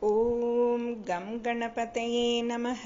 ஓம் come கணபதையே நமக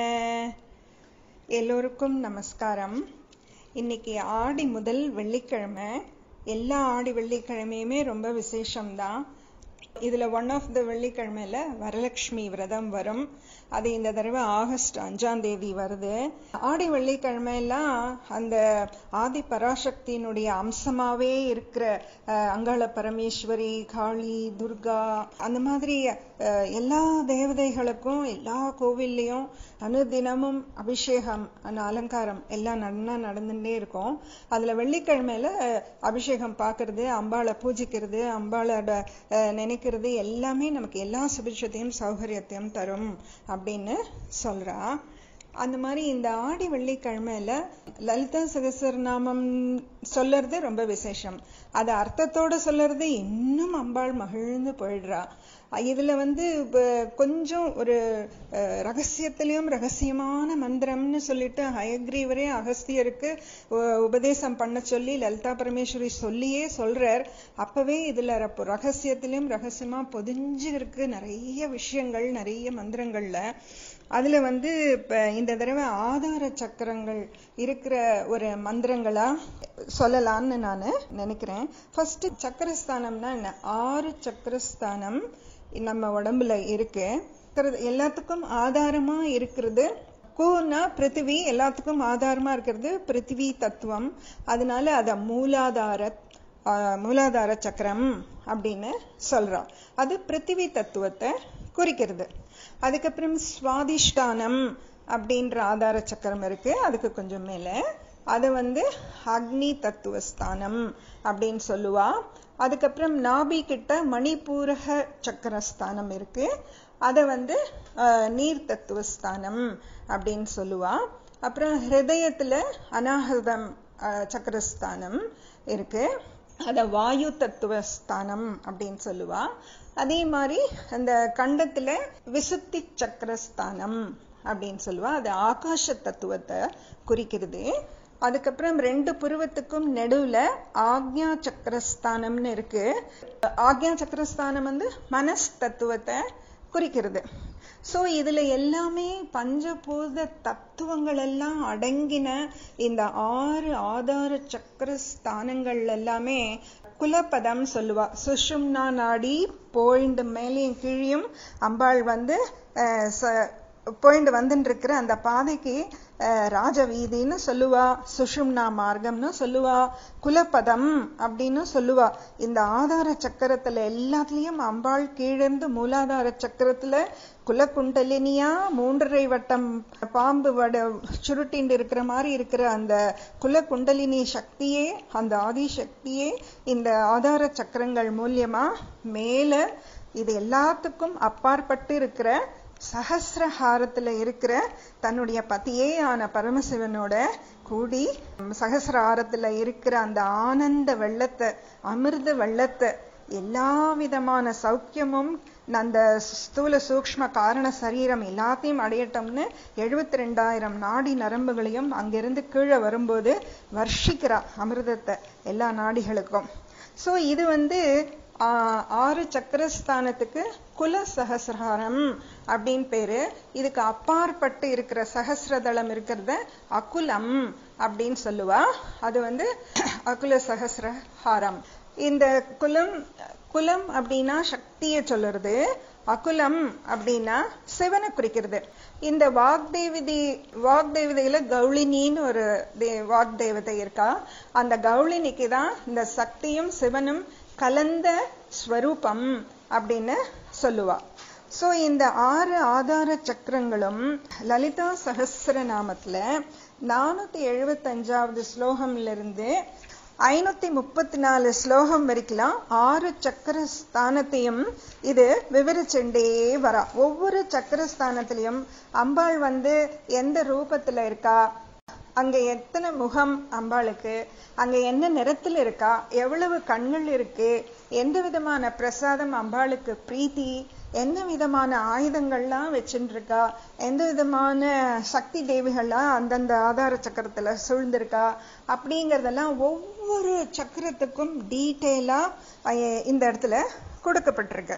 எல்லோருக்கும் நமஸ்காரம் இன்னைக்கு ஆடி முதல் வெள்ளிக்கிழமை எல்லா ஆடி வெள்ளிக்கிழமையுமே ரொம்ப விசேஷம்தான் இதுல ஒன் ஆஃப் த வெள்ளிக்கிழமையில வரலட்சுமி விரதம் வரும் அது இந்த தடவை ஆகஸ்ட் அஞ்சாம் தேதி வருது ஆடி வெள்ளிக்கிழமையெல்லாம் அந்த ஆதி பராசக்தியினுடைய அம்சமாவே இருக்கிற அஹ், அங்காள பரமேஸ்வரி காளி துர்கா அந்த மாதிரி அஹ், எல்லா தேவதைகளுக்கும் எல்லா கோவில்லையும் அனுதினமும் அபிஷேகம் அந்த அலங்காரம் எல்லாம் நன்னா நடந்துட்டே இருக்கும் அதுல வெள்ளிக்கிழமையில அஹ், அபிஷேகம் பார்க்கிறது அம்பாளை பூஜிக்கிறது அம்பாளோட அஹ், நினைக்கிறது எல்லாமே நமக்கு எல்லா சுபிட்சத்தையும் சௌகரியத்தையும் தரும் அப்படின்னு சொல்றா அந்த மாதிரி இந்த ஆடி வெள்ளிக்கிழமையில லலிதா சகசரநாமம் சொல்லறது ரொம்ப விசேஷம் அது அர்த்தத்தோட சொல்லறது இன்னும் அம்பாள் மகிழ்ந்து போயிடுறா இதுல வந்து இப்ப கொஞ்சம் ஒரு அஹ், ரகசியத்திலயும் ரகசியமான மந்திரம்னு சொல்லிட்டு ஹயக்ரீவரே அகஸ்தியருக்கு உ- உபதேசம் பண்ண சொல்லி லலிதா பரமேஸ்வரி சொல்லியே சொல்றார் அப்பவே இதுல ரப்ப- ரகசியத்திலும் ரகசியமா பொதிஞ்சு இருக்கு நிறைய விஷயங்கள் நிறைய மந்திரங்கள்ல அதுல வந்து இப்ப இந்த தடவை ஆதார சக்கரங்கள் இருக்கிற ஒரு மந்திரங்களா சொல்லலாம்னு நான் நினைக்கிறேன் ஃபர்ஸ்ட் சக்கரஸ்தானம்னா என்ன ஆறு சக்கரஸ்தானம் நம்ம உடம்புல இருக்கு இருக்கிறது எல்லாத்துக்கும் ஆதாரமா இருக்கிறது கூனா பிருத்திவி எல்லாத்துக்கும் ஆதாரமா இருக்கிறது பிருத்திவி தத்துவம் அதனால அத மூலாதார ஆஹ், மூலாதார சக்கரம் அப்படின்னு சொல்றோம் அது பிருத்திவி தத்துவத்தை குறிக்கிறது அதுக்கப்புறம் சுவாதிஷ்டானம் அப்படின்ற ஆதார சக்கரம் இருக்கு அதுக்கு கொஞ்சம் மேல அது வந்து அக்னி தத்துவஸ்தானம் அப்படின்னு சொல்லுவா அதுக்கப்புறம் நாபி கிட்ட மணிபூரக சக்கரஸ்தானம் இருக்கு அதை வந்து ஆஹ், நீர் தத்துவஸ்தானம் அப்படின்னு சொல்லுவா அப்புறம் ஹிருதயத்துல அனாஹதம் ஆஹ், சக்கரஸ்தானம் இருக்கு அத வாயு தத்துவஸ்தானம் அப்படின்னு சொல்லுவா அதே மாதிரி அந்த கண்டத்துல விசுத்தி சக்கரஸ்தானம் அப்படின்னு சொல்லுவா அது ஆகாச தத்துவத்தை குறிக்கிறது அதுக்கப்புறம் ரெண்டு புருவத்துக்கும் நடுவுல ஆக்ஞா சக்கரஸ்தானம்னு இருக்கு ஆக்ஞா சக்கரஸ்தானம் வந்து மனஸ் தத்துவத்தை குறிக்கிறது சோ இதுல எல்லாமே பஞ்சபூத தத்துவங்கள் எல்லாம் அடங்கின இந்த ஆறு ஆதார சக்கர ஸ்தானங்கள் எல்லாமே குலப்பதம் சொல்லுவா சுஷும்னா நாடி போயிண்டு மேலேயும் கீழியும் அம்பாள் வந்து அஹ், ச- போயிண்டு வந்துட்டு இருக்கிற அந்த பாதைக்கு அஹ், ராஜவீதின்னு சொல்லுவா சுஷும்னா மார்க்கம்னு சொல்லுவா குலப்பதம் அப்படின்னு சொல்லுவா இந்த ஆதார சக்கரத்துல எல்லாத்துலயும் அம்பாள் கீழிருந்து மூலாதார சக்கரத்துல குலகுண்டலினியா மூன்றரை வட்டம் பாம்பு வட சுருட்டிண்டு இருக்கிற மாதிரி இருக்கிற அந்த குலகுண்டலினி சக்தியே அந்த ஆதி சக்தியே இந்த ஆதார சக்கரங்கள் மூலியமா மேல இது எல்லாத்துக்கும் அப்பாற்பட்டு இருக்கிற சகசிரஹாரத்துல இருக்கிற தன்னுடைய பத்தியே ஆன பரமசிவனோட கூடி சகசிரஹாரத்துல இருக்கிற அந்த ஆனந்த வெள்ளத்தை அமிர்த வெள்ளத்தை எல்லா விதமான சௌக்கியமும் அந்த ஸ்தூல சூக்ஷ்ம காரண சரீரம் எல்லாத்தையும் அடையட்டும்னு எழுபத்தி ரெண்டாயிரம் நாடி நரம்புகளையும் அங்கிருந்து கீழே வரும்போது வர்ஷிக்கிறா அமிர்தத்தை எல்லா நாடிகளுக்கும் சோ இது வந்து ஆ, ஆறு சக்கரஸ்தானத்துக்கு குல சகசிரஹாரம் அப்படின்னு பேரு இதுக்கு அப்பாற்பட்டு இருக்கிற சகசிரதளம் இருக்கிறத அகுலம் அப்படின்னு சொல்லுவா அது வந்து அகுல சகசிரஹாரம் இந்த குலம் குலம் அப்படின்னா சக்தியை சொல்லுறது அகுலம் அப்படின்னா சிவனை குறிக்கிறது இந்த வாக்தேவதி வாக்தேவதையில கௌளினின்னு ஒரு தே- வாக்தேவதை இருக்கா அந்த கௌளினிக்கு தான் இந்த சக்தியும் சிவனும் கலந்த ஸ்வரூபம் அப்படின்னு சொல்லுவா சோ இந்த ஆறு ஆதார சக்கரங்களும் லலிதா சகஸ்ரநாமத்துல நானூத்தி எழுபத்தஞ்சாவது ஸ்லோகம்ல இருந்து ஐநூத்தி முப்பத்தி நாலு ஸ்லோகம் வரைக்கும் ஆறு சக்கர ஸ்தானத்தையும் இது விவரிச்சுண்டே வரா ஒவ்வொரு சக்கர ஸ்தானத்திலையும் அம்பாள் வந்து எந்த ரூபத்துல இருக்கா அங்க எத்தனை முகம் அம்பாளுக்கு அங்க என்ன நிறத்துல இருக்கா எவ்வளவு கண்கள் இருக்கு எந்த விதமான பிரசாதம் அம்பாளுக்கு பிரீத்தி எந்த விதமான ஆயுதங்கள்லாம் வச்சுட்டு இருக்கா எந்த விதமான சக்தி தேவிகள்லாம் அந்தந்த ஆதார சக்கரத்துல சூழ்ந்திருக்கா அப்படிங்கறதெல்லாம் ஒவ்வொரு சக்கரத்துக்கும் டீட்டெயிலா இந்த இடத்துல கொடுக்கப்பட்டிருக்கு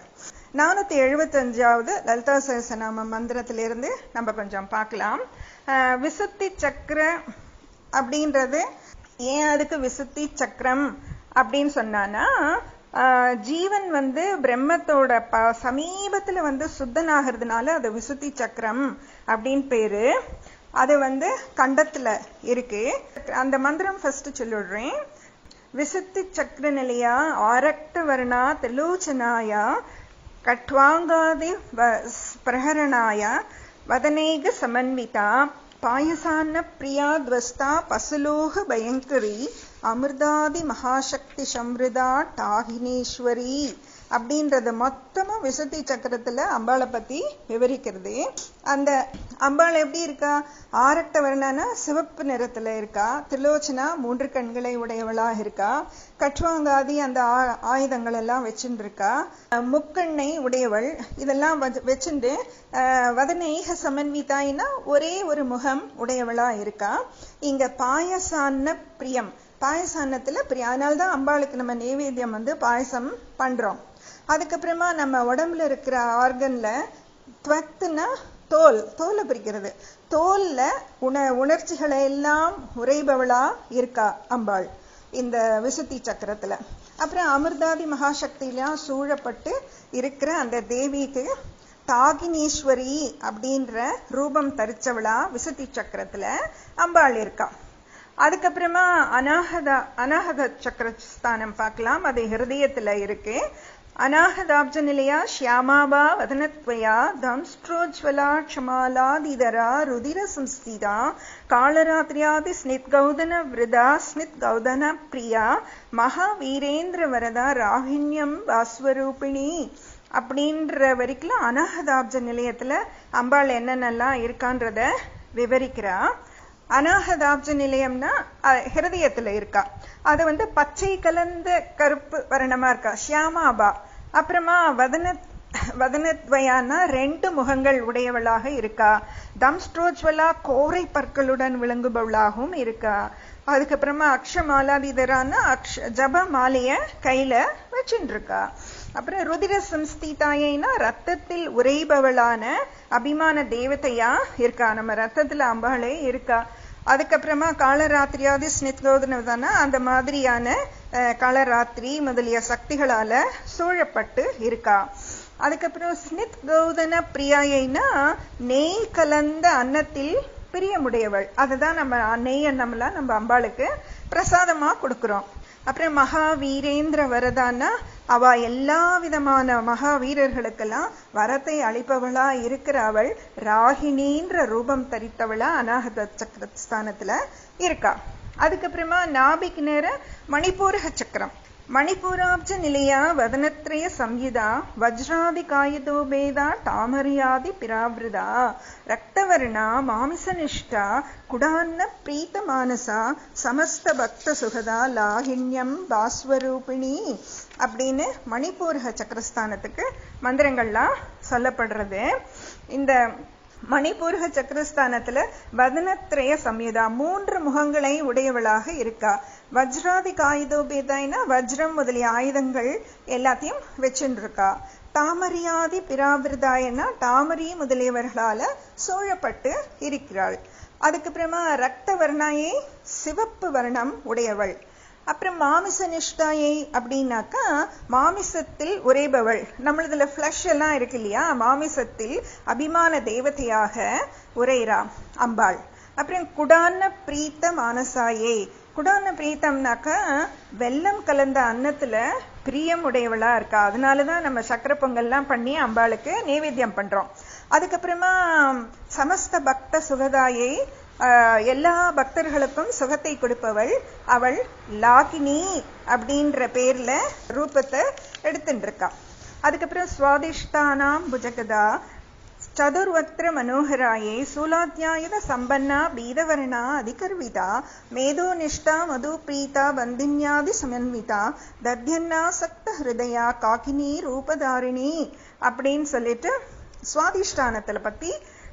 நானூத்தி எழுபத்தஞ்சாவது லலிதா சகசநாம மந்திரத்திலிருந்து நம்ம கொஞ்சம் பார்க்கலாம் அஹ், விசுத்தி சக்கர அப்படின்றது ஏன் அதுக்கு விசுத்தி சக்கரம் அப்படின்னு சொன்னானா ஆஹ், ஜீவன் வந்து பிரம்மத்தோட ப சமீபத்துல வந்து சுத்தனாகிறதுனால அது விசுத்தி சக்கரம் அப்படின்னு பேரு அது வந்து கண்டத்துல இருக்கு அந்த மந்திரம் ஃபர்ஸ்ட் சொல்லிடுறேன் விசுத்தி சக்கர நிலையா ஆரக்த வர்ணா திலோச்சனாய கட்வாங்காதி வ- பிரஹரணாய வதனேக சமன்விதா பாயசான்ன பிரியா துவஸ்தா பசுலோக பயங்கரி அமிர்தாதி மகாசக்தி சம்ருதா டாகினேஸ்வரி அப்படின்றது மொத்தமா விசுத்தி சக்கரத்துல அம்பாளை பத்தி விவரிக்கிறது அந்த அம்பாள் எப்படி இருக்கா ஆரக்த வர்ணனா சிவப்பு நிறத்துல இருக்கா திலோச்சனா மூன்று கண்களை உடையவளா இருக்கா கட்வாங்காதி அந்த ஆ- ஆயுதங்கள் எல்லாம் வச்சுட்டு இருக்கா அஹ் முக்கண்ணை உடையவள் இதெல்லாம் வச்சு- வச்சுண்டு அஹ், வதனேக சமன்விதாயினா ஒரே ஒரு முகம் உடையவளா இருக்கா இங்க பாயசான்ன பிரியம் பாயசான்னத்துல பிரியம் அதனால்தான் அம்பாளுக்கு நம்ம நைவேத்தியம் வந்து பாயசம் பண்றோம் அதுக்கப்புறமா நம்ம உடம்புல இருக்கிற ஆர்கன்ல துவத்துனா தோல் தோலை பிரிக்கிறது தோல்ல உண உணர்ச்சிகளை எல்லாம் உரைபவளா இருக்கா அம்பாள் இந்த விசுத்தி சக்கரத்துல அப்புறம் அமிர்தாதி மகாசக்திலாம் சூழப்பட்டு இருக்கிற அந்த தேவிக்கு தாகினீஸ்வரி அப்படின்ற ரூபம் தரிச்சவளா விசுத்தி சக்கரத்துல அம்பாள் இருக்கா அதுக்கப்புறமா அனாகத அனாகத சக்கரஸ்தானம் பார்க்கலாம் அது ஹிருதயத்துல இருக்கு அநாகதாப்ஜ நிலையா ஷியாமாபா வதனத்வயா தம்ஸ்ட்ரோஜ்வலா க்ஷமாலாதிதரா ருதிர சம்ஸ்திதா காளராத்ரியாதி ஸ்னித் கௌதன விரதா ஸ்னித் கௌதன பிரியா மகா வீரேந்திர வரதா ராகிண்யம் வாஸ்வரூபிணி அப்படின்ற வரைக்கும் அனாகதாப்ஜ நிலையத்துல அம்பாள் என்னென்னலாம் இருக்கான்றத விவரிக்கிறா அனாகதாப்ஜ நிலையம்னா அஹ், ஹிருதயத்துல இருக்கா அது வந்து பச்சை கலந்த கருப்பு வர்ணமா இருக்கா ஷியாமாபா அப்புறமா வதன வதனத்வயானா ரெண்டு முகங்கள் உடையவளாக இருக்கா தம்ஸ்ட்ரோஜ்வலா கோரை பற்களுடன் விளங்குபவளாகவும் இருக்கா அதுக்கப்புறமா அக்ஷமாலாதிதரான அக்ஷ ஜப மாலைய கையில வச்சுட்டு இருக்கா அப்புறம் ருதிர சம்ஸ்திதாயினா ரத்தத்தில் உறைபவளான அபிமான தேவதையா இருக்கா நம்ம ரத்தத்துல அம்பாளே இருக்கா அதுக்கப்புறமா காலராத்திரியாவது ஸ்னித்கோதனதான அந்த மாதிரியான அஹ், காலராத்திரி முதலிய சக்திகளால சூழப்பட்டு இருக்கா அதுக்கப்புறம் ஸ்னித் கௌதன பிரியாயினா நெய் கலந்த அன்னத்தில் பிரியமுடையவள் அதுதான் நம்ம நெய் அன்னம்லாம் நம்ம அம்பாளுக்கு பிரசாதமா கொடுக்கிறோம் அப்புறம் மகா வீரேந்திர வரதான்னா அவ எல்லா விதமான மகா வீரர்களுக்கெல்லாம் வரத்தை அளிப்பவளா இருக்கிற அவள் ராகினின்ற ரூபம் தரித்தவளா அநாகத சக்கரஸ்தானத்துல இருக்கா அதுக்கப்புறமா நாபிக்கு நேர மணிப்பூரக சக்கரம் மணிப்பூராப்ஜ நிலையா வதனத்ரய சம்யுதா வஜ்ராதி காயதோ பேதா டாமரியாதி பிராவிருதா ரக்தவர்ணா மாமிசனிஷ்டா குடான்ன பிரீத மானசா சமஸ்த பக்த சுகதா லாகின்யம் பாஸ்வரூபிணி அப்படின்னு மணிப்பூரக சக்கரஸ்தானத்துக்கு மந்திரங்கள்லாம் சொல்லப்படுறது இந்த மணிப்பூரக சக்கரஸ்தானத்துல வதனத்ரய சம்யுதா மூன்று முகங்களை உடையவளாக இருக்கா வஜ்ராதி காயுதோபேதாயினா வஜ்ரம் முதலிய ஆயுதங்கள் எல்லாத்தையும் வச்சுட்டு இருக்கா தாமரியாதி பிராவிருதாயனா தாமரி முதலியவர்களால சூழப்பட்டு இருக்கிறாள் அதுக்கப்புறமா ரக்த வர்ணாயை சிவப்பு வர்ணம் உடையவள் அப்புறம் மாமிச நிஷ்டாயை அப்படின்னாக்கா மாமிசத்தில் உரைபவள் நம்மளதுல ஃப்ளஷ் எல்லாம் இருக்கு இல்லையா மாமிசத்தில் அபிமான தேவதையாக உரைரா அம்பாள் அப்புறம் குடான பிரீத்த மானசாயே குடான பிரீத்தம்னாக்கா வெல்லம் கலந்த அன்னத்துல பிரியம் உடையவளா இருக்கா அதனாலதான் நம்ம சக்கரை பொங்கல்லாம் பண்ணி அம்பாளுக்கு நைவேத்தியம் பண்றோம் அதுக்கப்புறமா சமஸ்த பக்த சுகதாயை ஆஹ், எல்லா பக்தர்களுக்கும் சுகத்தை கொடுப்பவள் அவள் லாகினி அப்படின்ற பேர்ல ரூபத்தை எடுத்துட்டு இருக்கா அதுக்கப்புறம் சுவாதிஷ்டானாம் புஜகதா ಚತುರ್ವಕ್ತ್ರ ಮನೋಹರಾಯೇ ಸೂಲಾಧ್ಯಾಯದ ಸಂಪನ್ನ ಬೀದವರ್ಣ ಅಧಿಕರ್ವಿತ ಮೇಧೋನಿಷ್ಠಾ ಮಧುಪ್ರೀತ ಬಂಧಿನ್ಯಾದಿ ಸಮನ್ವಿತ தத்யன்னாசக்த ஹிருதயா காக்கினி ரூபதாரிணி அப்படின்னு சொல்லிட்டு சுவாதிஷ்டானத்துல பத்தி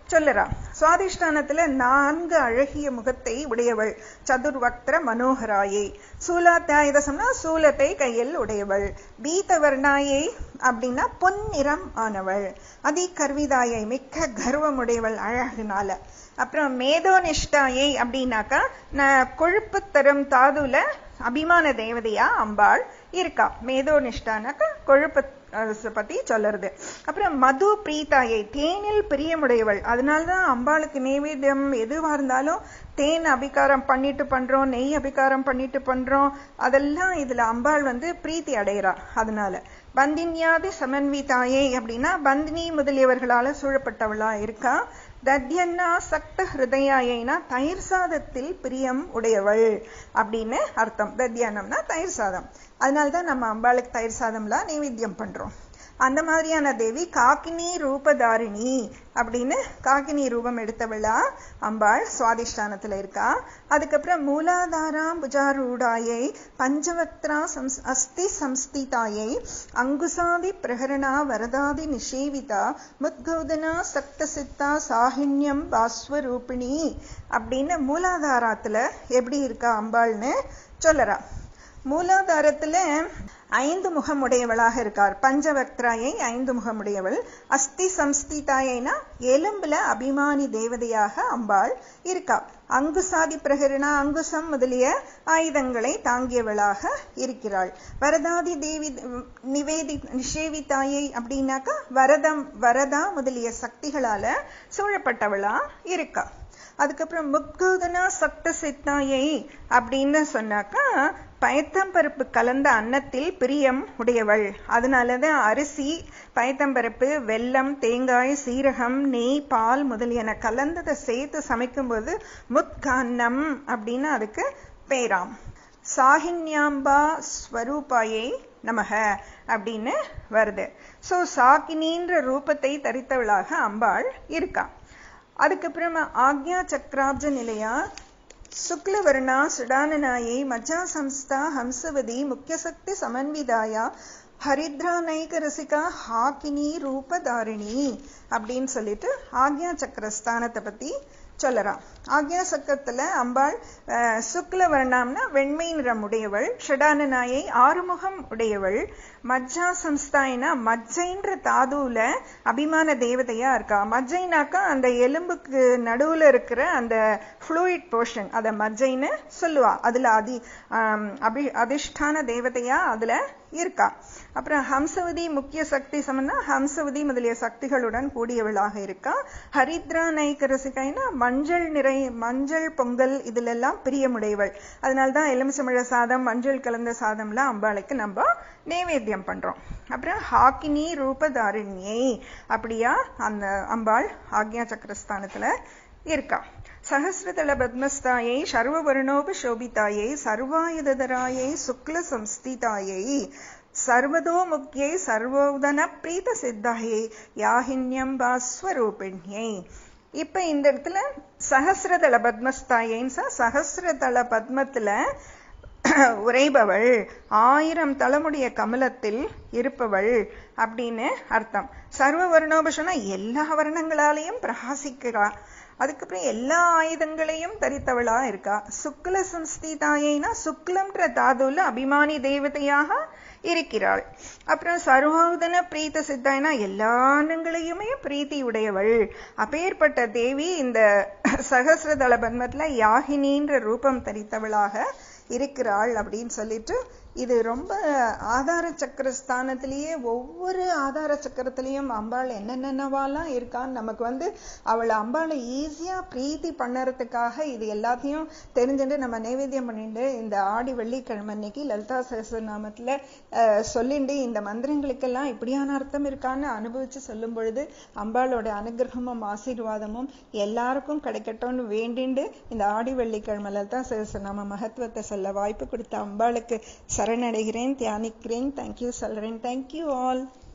சொல்லறா சுவாதிஷ்டானத்துல நான்கு அழகிய முகத்தை உடையவள் சதுர்வக்திர மனோகராயை சூலாத்தியாயுதசம்னா சூலத்தை கையில் உடையவள் பீதவர்ணாயை அப்படின்னா பொன்னிறம் ஆனவள் அதி கர்விதாயை மிக்க கர்வம் உடையவள் அழகுனால அப்புறம் மேதோனிஷ்டாயை அப்படின்னாக்கா நான் கொழுப்பு தரும் தாதுல அபிமான தேவதையா அம்பாள் இருக்கா மேதோனிஷ்டானாக்கா கொழுப்பு பத்தி சொல்லுறது அப்புறம் மது பிரீதாயை தேனில் பிரியமுடையவள் அதனாலதான் அம்பாளுக்கு நைவேத்தியம் எதுவா இருந்தாலும் தேன் அபிகாரம் பண்ணிட்டு பண்றோம் நெய் அபிகாரம் பண்ணிட்டு பண்றோம் அதெல்லாம் இதுல அம்பாள் வந்து பிரீத்தி அடைகிறா அதனால பந்தின்யாதி சமன்விதாயே அப்படின்னா பந்தினி முதலியவர்களால சூழப்பட்டவளா இருக்கா தத்யன்னா சக்த ஹிருதயாயினா தயிர் சாதத்தில் பிரியம் உடையவள் அப்படின்னு அர்த்தம் தத்யானம்னா தயிர் சாதம் அதனால்தான் நம்ம அம்பாளுக்கு தயிர் சாதம்லாம் நைவேத்தியம் பண்றோம் அந்த மாதிரியான தேவி காக்கினி ரூபதாரிணி அப்படின்னு காக்கினி ரூபம் எடுத்தவளா அம்பாள் சுவாதிஷ்டானத்துல இருக்கா அதுக்கப்புறம் மூலாதாராம் புஜாரூடாயை பஞ்சவக்திரா சம்ஸ் அஸ்தி சம்ஸ்திதாயை அங்குசாதி பிரகரணா வரதாதி நிஷேவிதா முத்கௌதனா சக்த சித்தா சாகின்யம் பாஸ்வரூபிணி அப்படின்னு மூலாதாரத்துல எப்படி இருக்கா அம்பாள்னு சொல்லறா மூலாதாரத்துல ஐந்து முகமுடையவளாக இருக்கார் பஞ்சவக்திராயை ஐந்து முகமுடையவள் அஸ்தி சம்ஸ்திதாயைனா எலும்புல அபிமானி தேவதையாக அம்பாள் இருக்கா அங்குசாதி பிரகரணா அங்குசம் முதலிய ஆயுதங்களை தாங்கியவளாக இருக்கிறாள் வரதாதி தேவி நிவேதி நிஷேவிதாயை அப்படின்னாக்கா வரதம் வரதா முதலிய சக்திகளால சூழப்பட்டவளா இருக்கா அதுக்கப்புறம் முக்கோதனா சக்த சித்தாயை அப்படின்னு சொன்னாக்கா பயத்தம்பருப்பு கலந்த அன்னத்தில் பிரியம் உடையவள் அதனாலதான் அரிசி பயத்தம்பருப்பு வெல்லம் தேங்காய் சீரகம் நெய் பால் முதலியன கலந்ததை சேர்த்து சமைக்கும்போது முத்கான்னம் அப்படின்னு அதுக்கு பேராம் சாகின்யாம்பா ஸ்வரூபாயை நமக அப்படின்னு வருது சோ சாகினின்ற ரூபத்தை தரித்தவளாக அம்பாள் இருக்கா அதுக்கப்புறமா ஆக்ஞா சக்கராப்ஜ நிலையா சுக்லவர்ணா சுடானனாயை மஜ்ஜா சம்ஸ்தா ஹம்சவதி முக்கியசக்தி சமன்விதாயா ஹரித்ரா நைக ரசிகா ஹாக்கினி ரூபதாரிணி அப்படின்னு சொல்லிட்டு ஆக்ஞா சக்கர ஸ்தானத்தை பத்தி சொல்லறான் ஆக்ஞா சக்கரத்துல அம்பாள் சுக்ல வர்ணம்னா வெண்மை நிறம் உடையவள் ஷடானநாயை ஆறுமுகம் உடையவள் மஜ்ஜா சம்ஸ்தாயினா மஜ்ஜைன்ற தாதுல அபிமான தேவதையா இருக்கா மஜ்ஜைனாக்கா அந்த எலும்புக்கு நடுவுல இருக்கிற அந்த ஃப்ளூயிட் போர்ஷன் அத மஜ்ஜைன்னு சொல்லுவா அதுல அதி அபி அதிஷ்டான தேவதையா அதுல இருக்கா அப்புறம் ஹம்சவதி முக்கிய சக்தி சமன்னா ஹம்சவதி முதலிய சக்திகளுடன் கூடியவளாக இருக்கா ஹரித்ரா நைக்க ரசிகைனா மஞ்சள் நிறை மஞ்சள் பொங்கல் இதுல எல்லாம் பிரியமுடையவள் அதனால்தான் எலுமிச்சமிழ சாதம் மஞ்சள் கலந்த சாதம்லாம் அம்பாளுக்கு நம்ம நைவேத்தியம் பண்றோம் அப்புறம் ஹாக்கினி ரூபதாரிணியை அப்படியா அந்த அம்பாள் ஆக்ஞா சக்கரஸ்தானத்துல இருக்கா சஹசிரதள பத்மஸ்தாயை சர்வவர்ணோபசோபிதாயை சர்வாயுதராயை சுக்ல சம்ஸ்திதாயை சர்வதோ முக்கியை சர்வோதன பிரீத சித்தாயை யாகின்யம் பாஸ்வரூபிணியை இப்ப இந்த இடத்துல சஹசிரதள பத்மஸ்தாயின்னு சஹசிரதள பத்மத்துல உரைபவள் ஆயிரம் தலைமுடைய கமலத்தில் இருப்பவள் அப்படின்னு அர்த்தம் சர்வ வர்ணோபஷனா எல்லா வர்ணங்களாலையும் பிரகாசிக்கிறா அதுக்கப்புறம் எல்லா ஆயுதங்களையும் தரித்தவளா இருக்கா சுக்ல சம்ஸ்திதாயினா சுக்லம்ன்ற தாதுல அபிமானி தேவதையாக இருக்கிறாள் அப்புறம் சர்வோதன பிரீத்த சித்தாயினா எல்லா அன்னங்களையுமே பிரீத்தி உடையவள் அப்பேற்பட்ட தேவி இந்த சகசிரதள பத்மத்துல யாகினின்ற ரூபம் தரித்தவளாக இருக்கிறாள் அப்படின்னு சொல்லிட்டு இது ரொம்ப ஆதார சக்கர ஸ்தானத்திலேயே ஒவ்வொரு ஆதார சக்கரத்திலையும் அம்பாள் என்னென்னவாலாம் இருக்கான்னு நமக்கு வந்து அவளை அம்பாளை ஈஸியா பிரீத்தி பண்ணறதுக்காக இது எல்லாத்தையும் தெரிஞ்சுட்டு நம்ம நைவேத்தியம் பண்ணிட்டு இந்த ஆடி வெள்ளிக்கிழமை அன்னைக்கு லலிதா சகசநாமத்துல சொல்லிண்டு இந்த மந்திரங்களுக்கெல்லாம் இப்படியான அர்த்தம் இருக்கான்னு அனுபவிச்சு சொல்லும் பொழுது அம்பாளோட அனுகிரகமும் ஆசீர்வாதமும் எல்லாருக்கும் கிடைக்கட்டும்னு வேண்டிண்டு இந்த ஆடி வெள்ளிக்கிழமை லலிதா சகசநாம மகத்துவத்தை சொல்ல வாய்ப்பு கொடுத்த அம்பாளுக்கு சரணடைகிறேன் தியானிக்கிறேன் தேங்க்யூ சொல்றேன் தேங்க்யூ ஆல்